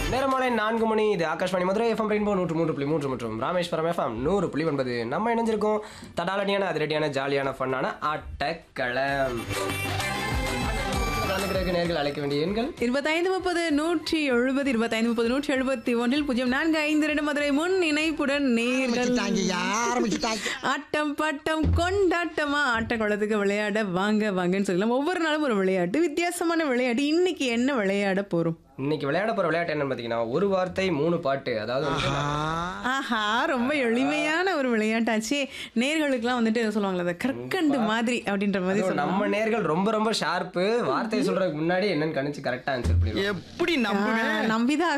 நேரமாலை நான்கு மணி இது Akashvani Madurai FM rainbow நூற்று மூன்று புள்ளி மூன்று மற்றும் ராமேஸ்வரம் எஃப்எம் நூறு புள்ளி ஒன்பது நம்ம இணைஞ்சிருக்கோம் தடாலடியான அதிரடியான ஜாலியான ஃபன்னான ஆட்டக்களம் கலந்துக்கிறதுக்கு நேர்கள் அழைக்க வேண்டிய எண்கள் இருபத்தைந்து முப்பது நூற்றி எழுபது இருபத்தைந்து முப்பது நூற்றி எழுபத்தி ஒன்றில் பூஜ்ஜியம் நான்கு ஐந்து இரண்டு மதுரை முன் இணைப்புடன் நேர்கள் ஆரம்பிச்சுட்டாங்கய்யா, ஆரம்பிச்சுட்டாங்க. ஆட்டம் பாட்டம் கொண்டாட்டமா ஆட்டக்குளத்துக்கு விளையாட வாங்க வாங்கன்னு சொல்லலாம் ஒவ்வொரு நாளும் ஒரு விளையாட்டு வித்தியாசமான விளையாட்டு இன்னைக்கு என்ன விளையாட போறோம் இன்னைக்கு விளையாட போற விளையாட்டு என்னன்னு பார்த்தீங்கன்னா ஒரு வார்த்தை மூணு பாட்டு அதாவது வந்து ஆஹா ரொம்ப எளிமையான ஒரு விளையாட்டாச்சே நேர்களுக்கெல்லாம் வந்துட்டு என்ன சொல்லுவாங்களே அந்த கற்கண்டு மாதிரி அப்படின்ற மாதிரி அதுவும் சொல்லுவாங்க நம்ம நேர்கள் ரொம்ப ரொம்ப ஷார்ப்பு வார்த்தை சொல்றதுக்கு முன்னாடி என்னன்னு கணிச்சு கரெக்டா ஆன்சர் பண்ணிடுவோம் எப்படி நம்புவேன் நம்பிதான்